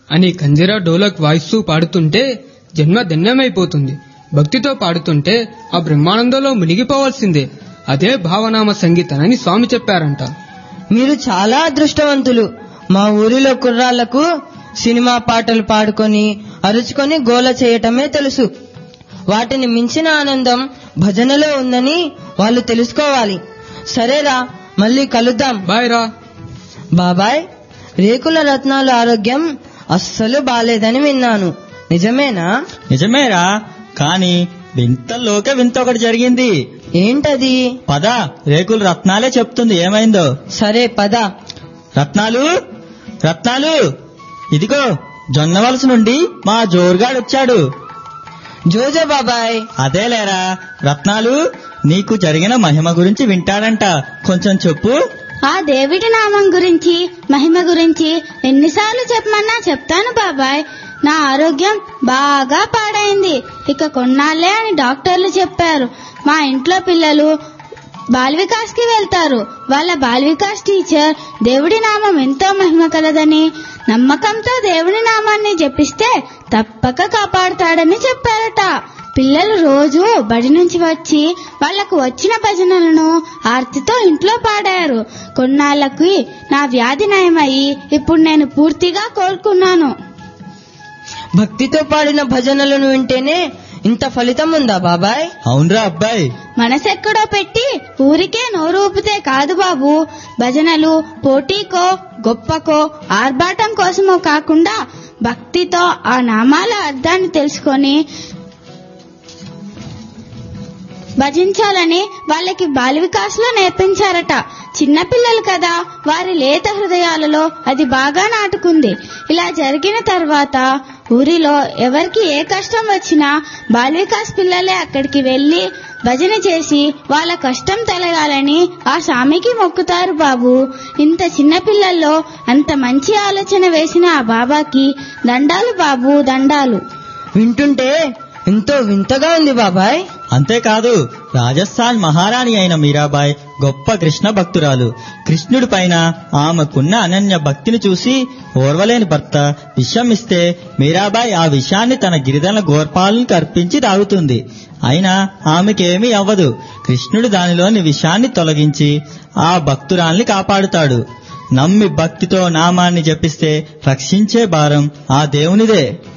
అని కంజిరా డోలక్ వాయిస్తూ పాడుతుంటే జన్మ ధన్యమైపోతుంది భక్తితో పాడుతుంటే ఆ బ్రహ్మానందంలో మునిగిపోవాల్సిందే అదే భావనామ సంగీతనని స్వామి చెప్పారంట మీరు చాలా అదృష్టవంతులు మా ఊరిలో కుర్రాళ్లకు సినిమా పాటలు పాడుకొని అరుచుకొని గోల చేయటమే తెలుసు వాటిని మించిన ఆనందం భజనలో ఉందని వాళ్ళు తెలుసుకోవాలి సరేరా మళ్ళీ కలుద్దాం బాయ్ రా బాబాయ్ రేకుల రత్నాల ఆరోగ్యం అస్సలు బాలేదని విన్నాను నిజమేనా నిజమేరా కాని వింతల్లోకే వింత ఒకటి జరిగింది ఏంటది పద రేకులు రత్నాలే చెప్తుంది ఏమైందో సరే పద రత్నాలు రత్నాలు ఇదిగో జొన్నవలస నుండి మా జోరుగాడు వచ్చాడు జోజో బాబాయ్ అదేలేరా రత్నాలు నీకు జరిగిన మహిమ గురించి వింటాడంట కొంచెం చెప్పు ఆ దేవుడి నామం గురించి మహిమ గురించి ఎన్నిసార్లు చెప్పమన్నా చెప్తాను బాబాయ్ నా ఆరోగ్యం బాగా పాడైంది ఇక కొన్నాళ్లే అని డాక్టర్లు చెప్పారు మా ఇంట్లో పిల్లలు బాల్ వికాస్ కి వెళ్తారు వాళ్ళ బాల్ వికాస్ టీచర్ దేవుడి నామం ఎంతో మహిమ కలదని నమ్మకంతో దేవుడి నామాన్ని జపిస్తే తప్పక కాపాడుతాడని చెప్పారట పిల్లలు రోజు బడి నుంచి వచ్చి వాళ్లకు వచ్చిన భజనలను ఆర్తితో ఇంట్లో పాడారు కొన్నాళ్లకి నా వ్యాధి నయమయ్యి ఇప్పుడు నేను పూర్తిగా కోలుకున్నాను భక్తితో పాడిన భజనలను వింటేనే ఇంత ఫలితం ఉందా బాబాయ్ అవునరా అబ్బాయి మనసెక్కడో పెట్టి ఊరికే నోరు ఊపితే కాదు బాబు భజనలు పోటీకో గొప్పకో ఆర్భాటం కోసమో కాకుండా భక్తితో ఆ నామాల అర్థాన్ని తెలుసుకొని భజించాలని వాళ్ళకి బాల వికాస్లో నేర్పించారట చిన్నపిల్లలు కదా వారి లేత హృదయాలలో అది బాగా నాటుకుంది ఇలా జరిగిన తర్వాత ఊరిలో ఎవరికి ఏ కష్టం వచ్చినా బాల వికాస్ పిల్లలే అక్కడికి వెళ్లి భజన చేసి వాళ్ళ కష్టం తొలగాలని ఆ స్వామికి మొక్కుతారు బాబు ఇంత చిన్న పిల్లల్లో అంత మంచి ఆలోచన వేసిన ఆ బాబాకి దండాలు బాబు దండాలు వింటుంటే ఎంతో వింతగా ఉంది బాబాయ్ అంతేకాదు రాజస్థాన్ మహారాణి అయిన మీరాబాయ్ గొప్ప కృష్ణ భక్తురాలు కృష్ణుడి పైన ఆమెకున్న అనన్య భక్తిని చూసి ఓర్వలేని భర్త విషం ఇస్తే మీరాబాయ్ ఆ విషాన్ని తన గిరిజన గోర్పాలను అర్పించి తాగుతుంది అయినా ఆమెకేమీ అవ్వదు కృష్ణుడు దానిలోని విషాన్ని తొలగించి ఆ భక్తురాల్ని కాపాడుతాడు నమ్మి భక్తితో నామాన్ని జపిస్తే రక్షించే భారం ఆ దేవునిదే